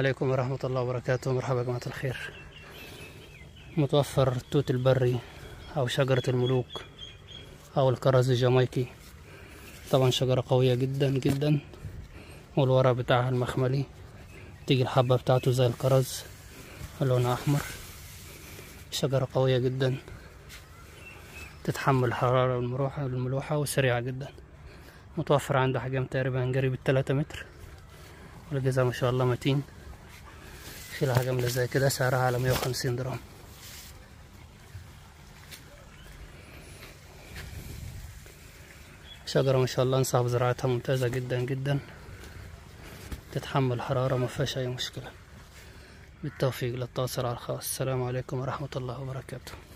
عليكم ورحمة الله وبركاته مرحبا يا جماعة الخير متوفر التوت البري أو شجرة الملوك أو الكرز الجامايكي طبعا شجرة قوية جدا جدا والورق بتاعها المخملي تيجي الحبة بتاعته زي الكرز لونها أحمر شجرة قوية جدا تتحمل الحرارة والمروحة والملوحة وسريعة جدا متوفر عنده حجم تقريبا قريب التلاتة متر والجزء ما شاء الله متين شيلها جامدة زي كده سعرها على مية وخمسين درهم شجرة ما شاء الله انصح بزراعتها ممتازة جدا جدا تتحمل حرارة ما فيهاش أي مشكلة بالتوفيق للتواصل على الخاص السلام عليكم ورحمة الله وبركاته